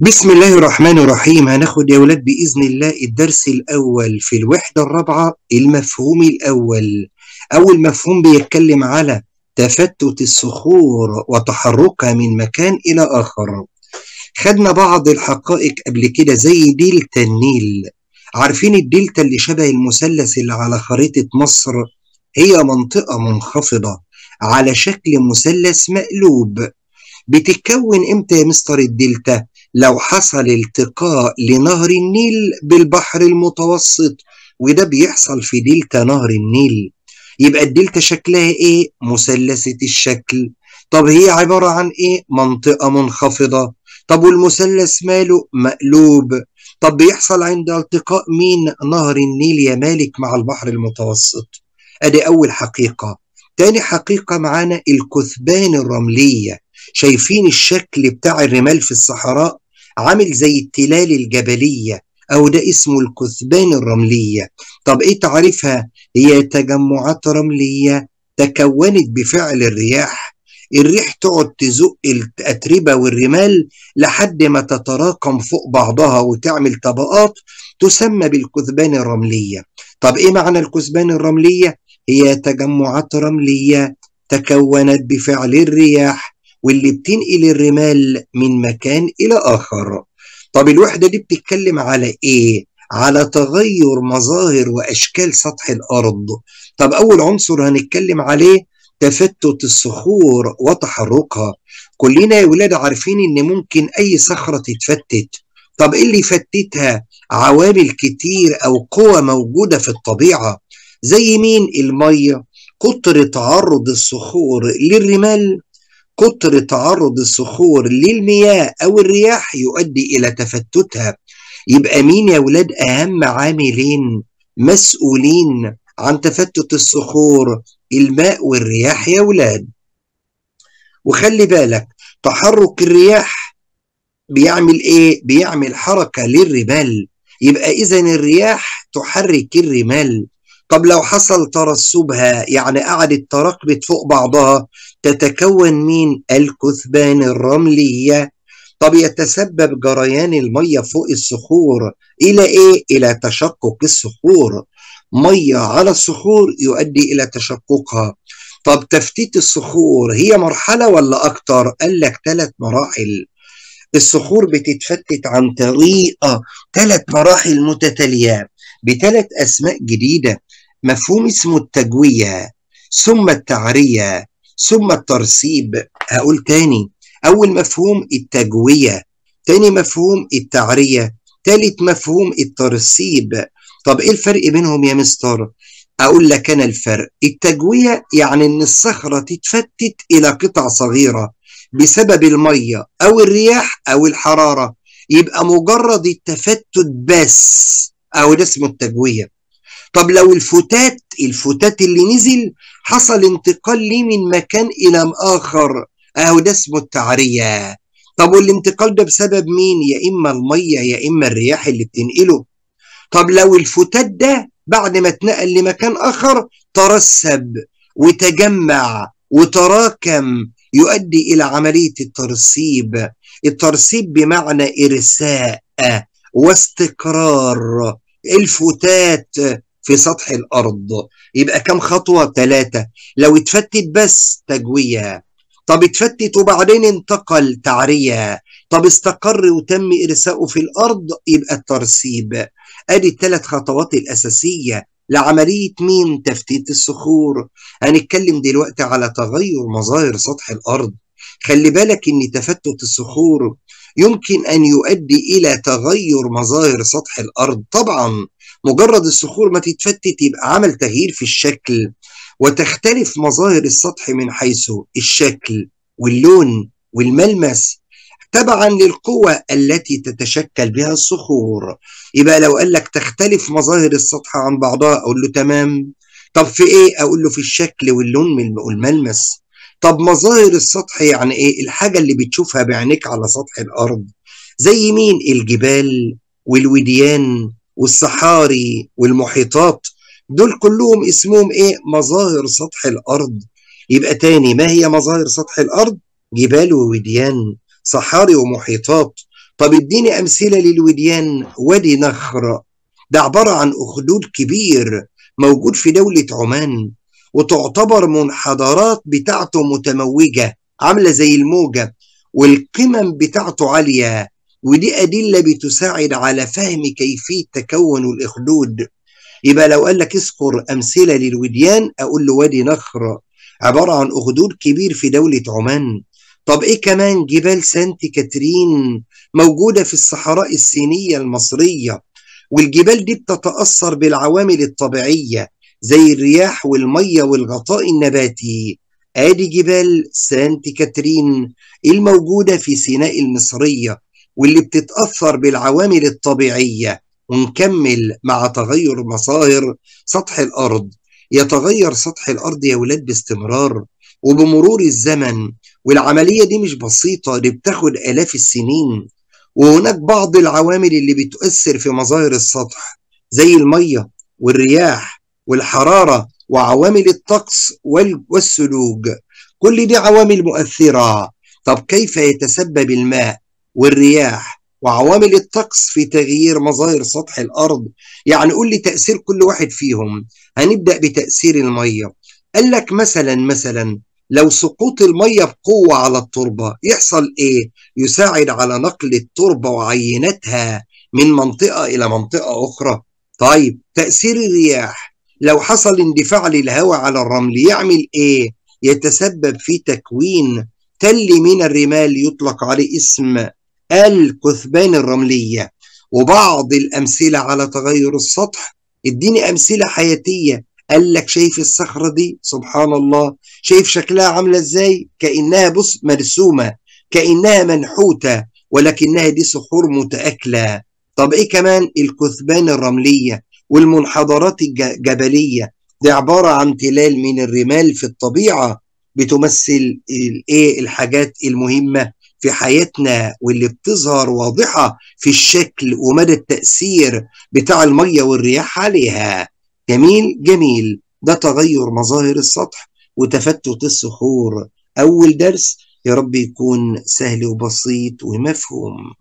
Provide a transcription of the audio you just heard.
بسم الله الرحمن الرحيم هناخد يا ولاد بإذن الله الدرس الأول في الوحدة الرابعة المفهوم الأول أول مفهوم بيتكلم على تفتت الصخور وتحركها من مكان إلى آخر خدنا بعض الحقائق قبل كده زي دلتا النيل عارفين الدلتا اللي شبه المثلث اللي على خريطة مصر هي منطقة منخفضة على شكل مثلث مقلوب بتتكون امتى يا مستر الدلتا لو حصل التقاء لنهر النيل بالبحر المتوسط وده بيحصل في دلتا نهر النيل يبقى الدلتا شكلها ايه مثلثة الشكل طب هي عبارة عن ايه منطقة منخفضة طب والمثلث ماله مقلوب طب بيحصل عند التقاء مين نهر النيل يا مالك مع البحر المتوسط ادي اول حقيقة تاني حقيقة معانا الكثبان الرملية شايفين الشكل بتاع الرمال في الصحراء عامل زي التلال الجبلية أو ده اسمه الكثبان الرملية طب إيه تعريفها؟ هي تجمعات رملية تكونت بفعل الرياح الريح تقعد تزق الأتربة والرمال لحد ما تتراكم فوق بعضها وتعمل طبقات تسمى بالكثبان الرملية طب إيه معنى الكثبان الرملية؟ هي تجمعات رملية تكونت بفعل الرياح واللي بتنقل الرمال من مكان إلى آخر طب الوحدة دي بتتكلم على إيه؟ على تغير مظاهر وأشكال سطح الأرض طب أول عنصر هنتكلم عليه تفتت الصخور وتحركها كلنا يا ولاد عارفين إن ممكن أي صخرة تتفتت طب إيه اللي يفتتها؟ عوامل كتير أو قوى موجودة في الطبيعة زي مين؟ المية كتر تعرض الصخور للرمال كتر تعرض الصخور للمياه أو الرياح يؤدي إلى تفتتها يبقى مين يا ولاد أهم عاملين مسؤولين عن تفتت الصخور الماء والرياح يا ولاد وخلي بالك تحرك الرياح بيعمل ايه بيعمل حركة للرمال يبقى اذا الرياح تحرك الرمال طب لو حصل ترسبها يعني قعدت تراكبت فوق بعضها تتكون مين الكثبان الرملية طب يتسبب جريان المية فوق الصخور إلى إيه؟ إلى تشقق الصخور مية على الصخور يؤدي إلى تشققها طب تفتيت الصخور هي مرحلة ولا أكتر؟ قال لك ثلاث مراحل الصخور بتتفتت عن طريقة ثلاث مراحل متتالية بثلاث أسماء جديدة مفهوم اسمه التجوية ثم التعرية ثم الترسيب هقول تاني أول مفهوم التجوية تاني مفهوم التعرية تالت مفهوم الترسيب طب إيه الفرق بينهم يا مستر؟ أقول لك أنا الفرق التجوية يعني إن الصخرة تتفتت إلى قطع صغيرة بسبب المية أو الرياح أو الحرارة يبقى مجرد التفتت بس أو ده اسمه التجوية طب لو الفتات الفتات اللي نزل حصل انتقال ليه من مكان إلى آخر أهو ده اسمه التعرية طب والانتقال ده بسبب مين يا إما المية يا إما الرياح اللي بتنقله طب لو الفتات ده بعد ما اتنقل لمكان آخر ترسب وتجمع وتراكم يؤدي إلى عملية الترسيب الترسيب بمعنى إرساء واستقرار الفتات في سطح الأرض يبقى كم خطوة ثلاثة لو اتفتت بس تجوية طب اتفتت وبعدين انتقل تعرية طب استقر وتم إرساؤه في الأرض يبقى الترسيب أدي الثلاث خطوات الأساسية لعملية مين تفتيت الصخور هنتكلم دلوقتي على تغير مظاهر سطح الأرض خلي بالك إن تفتت الصخور يمكن أن يؤدي إلى تغير مظاهر سطح الأرض طبعا مجرد الصخور ما تتفتت يبقى عمل تغيير في الشكل وتختلف مظاهر السطح من حيث الشكل واللون والملمس تبعا للقوة التي تتشكل بها الصخور يبقى لو قال لك تختلف مظاهر السطح عن بعضها أقول له تمام طب في إيه أقول له في الشكل واللون والملمس طب مظاهر السطح يعني إيه الحاجة اللي بتشوفها بعينيك على سطح الأرض زي مين الجبال والوديان والصحاري والمحيطات دول كلهم اسمهم ايه مظاهر سطح الارض يبقى تاني ما هي مظاهر سطح الارض جبال ووديان صحاري ومحيطات طب اديني أمثلة للوديان وادي نخر ده عبارة عن أخدود كبير موجود في دولة عمان وتعتبر منحدرات بتاعته متموجة عاملة زي الموجة والقمم بتاعته عالية ودي أدلة بتساعد على فهم كيفية تكون الأخدود يبقى لو قال لك اذكر أمثلة للوديان أقول له وادي نخر عبارة عن أخدود كبير في دولة عمان طب إيه كمان جبال سانت كاترين موجودة في الصحراء الصينية المصرية والجبال دي بتتأثر بالعوامل الطبيعية زي الرياح والمية والغطاء النباتي ادي جبال سانت كاترين الموجودة في سيناء المصرية واللي بتتأثر بالعوامل الطبيعية ونكمل مع تغير مصاهر سطح الأرض يتغير سطح الأرض يا ولاد باستمرار وبمرور الزمن والعملية دي مش بسيطة دي بتاخد آلاف السنين وهناك بعض العوامل اللي بتؤثر في مظاهر السطح زي المية والرياح والحرارة وعوامل الطقس والسلوج كل دي عوامل مؤثرة طب كيف يتسبب الماء والرياح وعوامل الطقس في تغيير مظاهر سطح الأرض يعني قول لي تأثير كل واحد فيهم هنبدأ بتأثير المية قال لك مثلا مثلا لو سقوط المية بقوة على التربة يحصل إيه؟ يساعد على نقل التربة وعينتها من منطقة إلى منطقة أخرى طيب تأثير الرياح لو حصل اندفاع للهواء على الرمل يعمل إيه؟ يتسبب في تكوين تل من الرمال يطلق عليه اسم الكثبان الرملية وبعض الأمثلة على تغير السطح اديني أمثلة حياتية قال لك شايف الصخرة دي سبحان الله شايف شكلها عاملة ازاي كأنها بص مرسومة كأنها منحوتة ولكنها دي صخور متأكلة طب ايه كمان الكثبان الرملية والمنحدرات الجبلية دي عبارة عن تلال من الرمال في الطبيعة بتمثل الايه الحاجات المهمة في حياتنا واللي بتظهر واضحة في الشكل ومدى التأثير بتاع المية والرياح عليها جميل جميل ده تغير مظاهر السطح وتفتت الصخور أول درس يا رب يكون سهل وبسيط ومفهوم